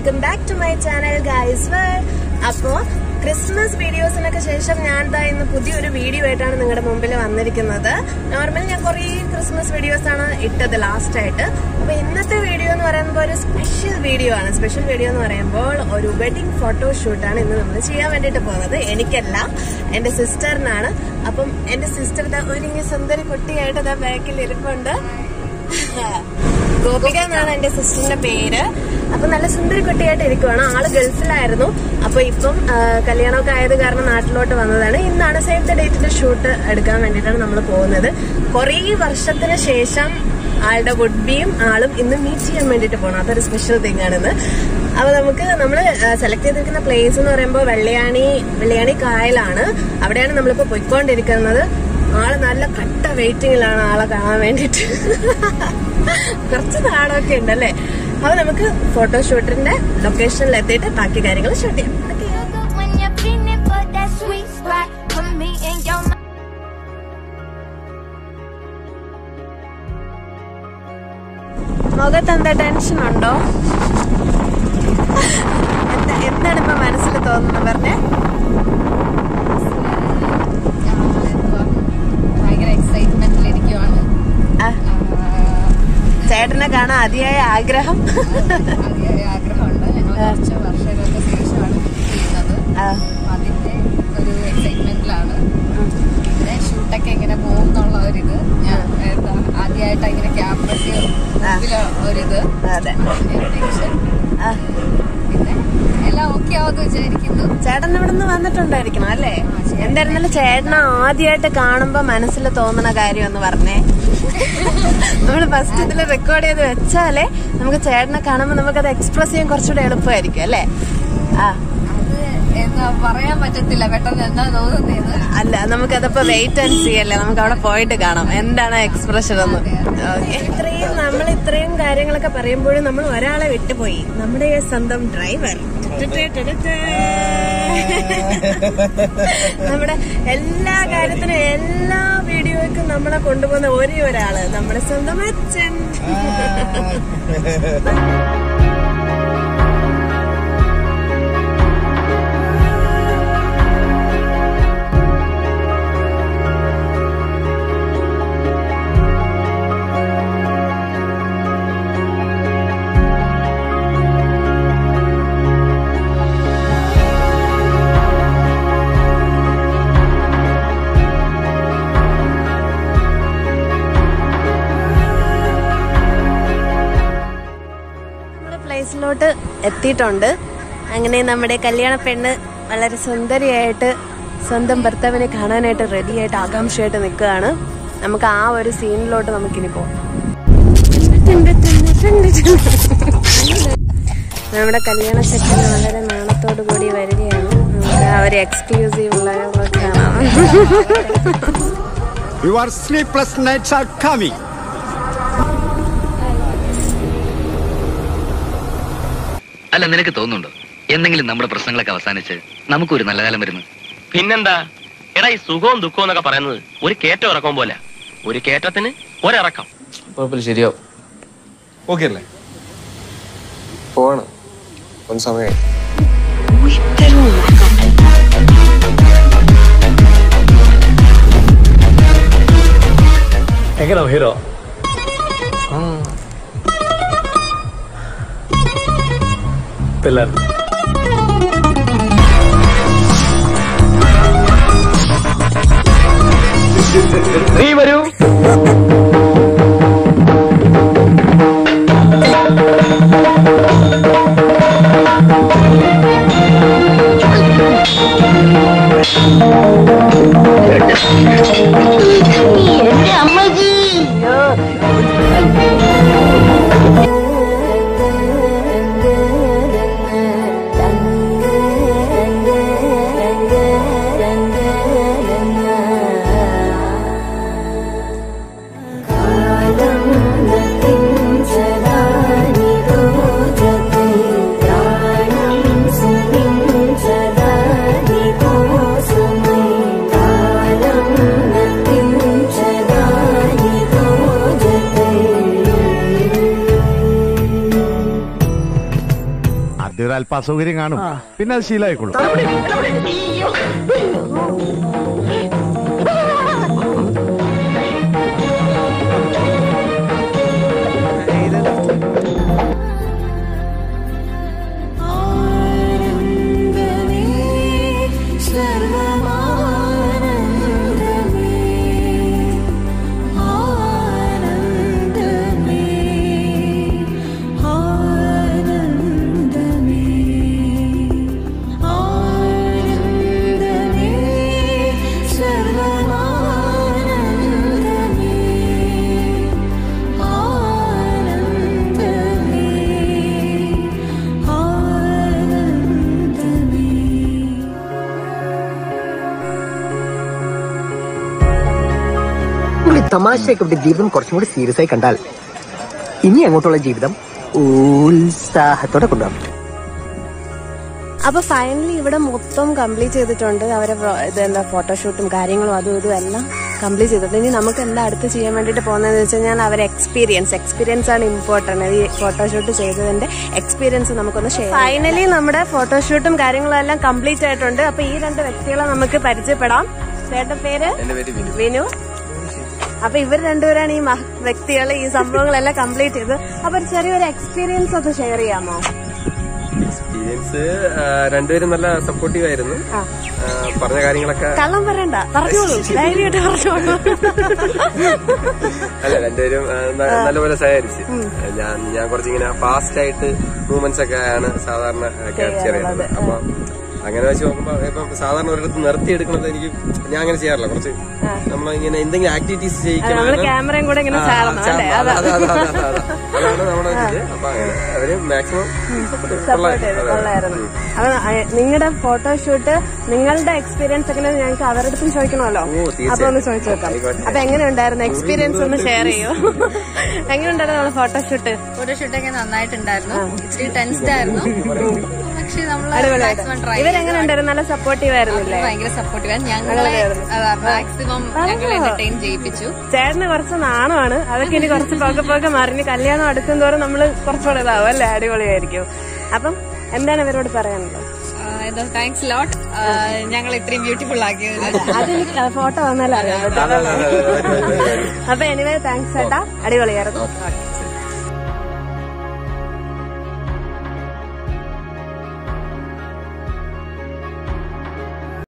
Welcome back to my channel guys വേൾ അപ്പോ Christmas വീഡിയോസിനൊക്കെ ശേഷം ഞാൻ ദാ ഇന്ന് പുതിയൊരു വീഡിയോ ആയിട്ടാണ് നിങ്ങളുടെ മുമ്പിൽ വന്നിരിക്കുന്നത് നോർമൽ ഞാൻ കുറേ ക്രിസ്മസ് വീഡിയോസ് ആണ് ഇട്ടത് ലാസ്റ്റ് ആയിട്ട് അപ്പൊ ഇന്നത്തെ വീഡിയോ എന്ന് പറയുമ്പോൾ ഒരു സ്പെഷ്യൽ വീഡിയോ ആണ് സ്പെഷ്യൽ വീഡിയോ എന്ന് പറയുമ്പോൾ ഒരു വെഡിങ് ഫോട്ടോ ഷൂട്ടാണ് ഇന്ന് നമ്മൾ ചെയ്യാൻ വേണ്ടിയിട്ട് പോകുന്നത് എനിക്കല്ല എന്റെ സിസ്റ്ററിനാണ് അപ്പം എന്റെ സിസ്റ്റർ ഒരുങ്ങി സുന്ദരി കുട്ടിയായിട്ട് ഇതാ ബാക്കിൽ ഇരിപ്പുണ്ട് ഗോപിക എന്നാണ് എന്റെ സിസ്റ്ററിന്റെ പേര് അപ്പൊ നല്ല സുന്ദരി കുട്ടിയായിട്ട് ഇരിക്കുവാണ് ആള് ഗൾഫിലായിരുന്നു അപ്പൊ ഇപ്പം ആ, കല്യാണമൊക്കെ ആയത് കാരണം നാട്ടിലോട്ട് വന്നതാണ് ഇന്നാണ് സേവ് ദ ഡേറ്റിന്റെ ഷൂട്ട് എടുക്കാൻ വേണ്ടിയിട്ടാണ് നമ്മൾ പോകുന്നത് കുറേ വർഷത്തിന് ശേഷം ആളുടെ വുഡ് ബിയും ആളും ഇന്ന് മീറ്റ് ചെയ്യാൻ വേണ്ടിയിട്ട് പോകണം അതൊരു സ്പെഷ്യൽ തിങ് ആണിന്ന് അപ്പൊ നമുക്ക് നമ്മൾ സെലക്ട് ചെയ്തിരിക്കുന്ന പ്ലേസ് എന്ന് പറയുമ്പോൾ വെള്ളയാണി വെള്ളയാണി കായലാണ് അവിടെയാണ് നമ്മളിപ്പോ പൊയ്ക്കൊണ്ടിരിക്കുന്നത് ആള് നല്ല കട്ട വെയിറ്റിംഗിലാണ് ആളെ കാണാൻ വേണ്ടിട്ട് കുറച്ച് നാളൊക്കെ ഉണ്ടല്ലേ അപ്പൊ നമുക്ക് ഫോട്ടോഷൂട്ടിന്റെ ലൊക്കേഷനിൽ എത്തിയിട്ട് ബാക്കി കാര്യങ്ങൾ ഷൂട്ട് ചെയ്യാം Okay. When you're feeling for that sweet spot, put me in your mind. മുഖത്ത് എന്താ ടെൻഷൻ ഉണ്ടോ എന്താ എന്താണ് ഇപ്പൊ മനസ്സിൽ തോന്നുന്നത് പറഞ്ഞേ ഭയങ്കര എക്സൈറ്റ്മെന്റിൽ ഇരിക്കുവാണ് ആ, ചേട്ടനെ കാണാൻ അതിയായ ആഗ്രഹം അതിയായ ആഗ്രഹമുണ്ട് ഞങ്ങൾ കുറച്ച് വർഷങ്ങൾക്ക് ശേഷമാണ് meet ചെയ്യുന്നത് ആ, അപ്പൊ അതിന്റെ ഒരു എക്സൈറ്റ്മെന്റിലാണ് ഉം. പിന്നെ ഷൂട്ടൊക്കെ എങ്ങനെ പോകും എന്നുള്ള ഒരിത് ഞാൻ എന്താ ആദ്യമായിട്ട് ഇങ്ങനെ ക്യാമറയ്ക്ക് മുമ്പിൽ ഒരിത് അതെ അതിന്റെ ടെൻഷൻ ആ, പിന്നെ എല്ലാം ഓക്കെ ആവുമെന്ന് വിചാരിക്കുന്നു ചേട്ടൻ ഇവിടെ നിന്ന് വന്നിട്ടുണ്ടായിരിക്കണം അല്ലേ എന്തായിരുന്നാലും ചേട്ടനെ ആദ്യമായിട്ട് കാണുമ്പോ മനസ്സിൽ തോന്നുന്ന കാര്യം എന്ന് പറഞ്ഞേ നമ്മൾ ഫസ്റ്റ് ഇതിൽ റെക്കോർഡ് ചെയ്ത് വെച്ചാലേ നമുക്ക് ചേട്ടനെ കാണുമ്പോൾ നമുക്കത് എക്സ്പ്രസ് ചെയ്യാൻ കുറച്ചുകൂടെ എളുപ്പമായിരിക്കും അല്ലേ ആ അത് എന്താ പറയാൻ പറ്റത്തില്ല പെട്ടെന്ന് എന്താ തോന്നുന്നത് അല്ല നമുക്കതപ്പോ വെയിറ്റ് ആൻഡ് സീ അല്ലേ നമുക്ക് അവിടെ പോയിട്ട് കാണാം എന്താണ് എക്സ്പ്രഷൻ എന്ന് Okay. ഇത്രയും നമ്മൾ ഇത്രയും കാര്യങ്ങളൊക്കെ പറയുമ്പോഴും നമ്മൾ ഒരാളെ വിട്ടുപോയി നമ്മുടെ ഈ സ്വന്തം ഡ്രൈവർ നമ്മുടെ എല്ലാ കാര്യത്തിനും എല്ലാ വീഡിയോയ്ക്കും നമ്മളെ കൊണ്ടുപോകുന്ന ഒരേ ഒരാള് നമ്മുടെ സ്വന്തം അച്ഛൻ നമ്മുടെ പ്ലേസിലോട്ട് എത്തിയിട്ടുണ്ട് അങ്ങനെ നമ്മുടെ കല്യാണ പെണ്ണ് വളരെ സുന്ദരിയായിട്ട് സ്വന്തം ഭർത്താവിനെ കാണാനായിട്ട് റെഡിയായിട്ട് ആകാംക്ഷയായിട്ട് നിൽക്കുകയാണ് നമുക്ക് ആ ഒരു സീനിലോട്ട് നമുക്കിനി പോകാം നമ്മുടെ കല്യാണ സെക്കൻഡ് വളരെ നാണത്തോടു കൂടി വരികയാണ് നമുക്ക് ആ ഒരു എക്സ്ക്ലൂസീവ് ഉള്ള കാണാം Your sleepless nights are coming. അല്ല നിനക്ക് തോന്നുന്നുണ്ടോ എന്തെങ്കിലും നമ്മുടെ പ്രശ്നങ്ങളൊക്കെ അവസാനിച്ച് നമുക്കൊരു നല്ല കാലം വരുന്നു പിന്നെന്താ എടാ ഈ സുഖവും ദുഃഖവും എന്നൊക്കെ പറയുന്നത് ഒരു കയറ്റം ഇറക്കം പോലെ ഒരു കയറ്റത്തിന് ഒരിറക്കം കുഴപ്പമില്ല ശരിയാവും ഓക്കെ അല്ലേ പോവാണ് ഒന്ന് സമയം എങ്ങനെ ഹീറോ പിള്ളേർ നീ വരൂ ഒരു അല്പ അസൗകര്യം കാണും പിന്നെ അത് ശീലമായിക്കോളും പുള്ളി തമാശയൊക്കെ വിട്ട് ജീവിതം കുറച്ചും കൂടി സീരിയസ് ആയി കണ്ടാൽ ഇനി അങ്ങോട്ടുള്ള ജീവിതം ഉത്സാഹത്തോടെ കൊണ്ടുപോകാം അപ്പൊ ഫൈനലി ഇവിടെ മൊത്തം കംപ്ലീറ്റ് ചെയ്തിട്ടുണ്ട് അവരെ പ്രോ- ഇത് എന്താ ഫോട്ടോഷൂട്ടും കാര്യങ്ങളും അതും ഇതും എല്ലാം കംപ്ലീറ്റ് ചെയ്തിട്ടുണ്ട് ഇനി നമുക്ക് എന്താ അടുത്ത് ചെയ്യാൻ വേണ്ടിട്ട് പോകുന്നതെന്ന് വെച്ച് കഴിഞ്ഞാൽ അവരെ എക്സ്പീരിയൻസ് എക്സ്പീരിയൻസ് ആണ് ഇമ്പോർട്ടന്റ് ഈ ഫോട്ടോഷൂട്ട് ചെയ്തതിന്റെ എക്സ്പീരിയൻസ് നമുക്കൊന്ന് ഷെയർ ഫൈനലി നമ്മുടെ ഫോട്ടോഷൂട്ടും കാര്യങ്ങളും എല്ലാം കംപ്ലീറ്റ് ആയിട്ടുണ്ട് അപ്പൊ ഈ രണ്ട് വ്യക്തികളെ നമുക്ക് പരിചയപ്പെടാം ചേട്ടന്റെ പേര് വിനു അപ്പൊ ഇവർ രണ്ടുപേരാണ് ഈ മഹ- വ്യക്തികൾ ഈ സംഭവങ്ങളെല്ലാം കംപ്ലീറ്റ് ചെയ്ത് അപ്പൊ ഒരു ചെറിയൊരു എക്സ്പീരിയൻസ് ഒക്കെ ഷെയർ ചെയ്യാമോ എക്സ്പീരിയൻസ് രണ്ടുപേരും നല്ല സപ്പോർട്ടീവ് ആയിരുന്നു ആ. ആ, പറഞ്ഞ കാര്യങ്ങളൊക്കെ കള്ളം പറയണ്ട പറഞ്ഞോളൂ ധൈര്യമായിട്ട് പറഞ്ഞോളൂ അല്ല രണ്ടുപേരും ആ, ന- നല്ലപോലെ സഹകരിച്ച് ഞാൻ ഞാൻ കുറച്ചിങ്ങനെ ഫാസ്റ്റ് ആയിട്ട് മൂവ്മെന്റ്സ് ഒക്കെ ആണ് സാധാരണ ക്യാപ്ചർ ചെയ്യുന്നത് അപ്പൊ അങ്ങനെ വെച്ച് നോക്കുമ്പോ ഇപ്പം സാധാരണ ഒരിടത്ത് നിർത്തിയെടുക്കുന്നത് എനിക്ക് ഞാൻ അങ്ങനെ ചെയ്യാറില്ല കുറച്ച് നമ്മളിങ്ങനെ എന്തെങ്കിലും ആക്ടിവിറ്റീസ് ചെയ്യിക്കണം നമ്മള് ക്യാമറയും കൂടെ ഇങ്ങനെ ആ, ചാടണം ചാടണം. അല്ലേ അതാ, അതാ അതാ, അതാ, അതാ, അതാ. അതാണ് നമ്മുടെ ഇത് അപ്പൊ അങ്ങനെ അവര് മാക്സിമം സപ്പോർട്ട് ചെയ്ത് കൊള്ളായിരുന്നു അപ്പൊ നിങ്ങളുടെ ഫോട്ടോഷൂട്ട് നിങ്ങളുടെ എക്സ്പീരിയൻസ് എങ്ങനെ ഞങ്ങൾക്ക് അവരുടെ അടുത്തും ചോദിക്കണമല്ലോ തീർച്ചയായും. അപ്പൊ ഒന്ന് ചോദിച്ചു നോക്കാം ആയിക്കോട്ടെ. അപ്പൊ എങ്ങനെ ഉണ്ടായിരുന്നു എക്സ്പീരിയൻസ് ഒന്ന് ഷെയർ ചെയ്യൂ എങ്ങനെ ഉണ്ടായിരുന്നു നമ്മുടെ ഫോട്ടോഷൂട്ട് ഫോട്ടോഷൂട്ടൊക്കെ നന്നായിട്ടുണ്ടായിരുന്നു ഇച്ചിരി ടെൻസ്ഡ് ആയിരുന്നു പക്ഷെ നമ്മള് അടിപൊളിയായിട്ട് മാക്സിമം ട്രൈ ഇവരെങ്ങനെ ഉണ്ടായിരുന്നു നല്ല സപ്പോർട്ടീവ് ആയിരുന്നില്ലേ ഭയങ്കര സപ്പോർട്ടീവ് ഞങ്ങളെ മാക്സിമം ഞങ്ങളെ എന്റർടൈൻ ചെയ്യിപ്പിച്ചു ചേട്ടന് കുറച്ച് നാണമാണ് അതൊക്കെ ഇനി കുറച്ച് പോകെ പോകെ മറിഞ്ഞ് കല്യാണം അടുക്കും തോറും നമ്മള് കുറച്ചുകൂടെ ഇതാവും അല്ലേ അടിപൊളിയായിരിക്കും അപ്പം എന്താണ് ഇവരോട് പറയാനുള്ളത് താങ്ക്സ് ലോട്ട് ഞങ്ങൾ ഇത്രയും ബ്യൂട്ടിഫുൾ ആക്കിയത് അതെനിക്ക് ഫോട്ടോ വന്നാലേ അറിയാം കേട്ടോ. അപ്പൊ എനിവേ താങ്ക്സ് ചേട്ടാ അടിപൊളിയായിരുന്നു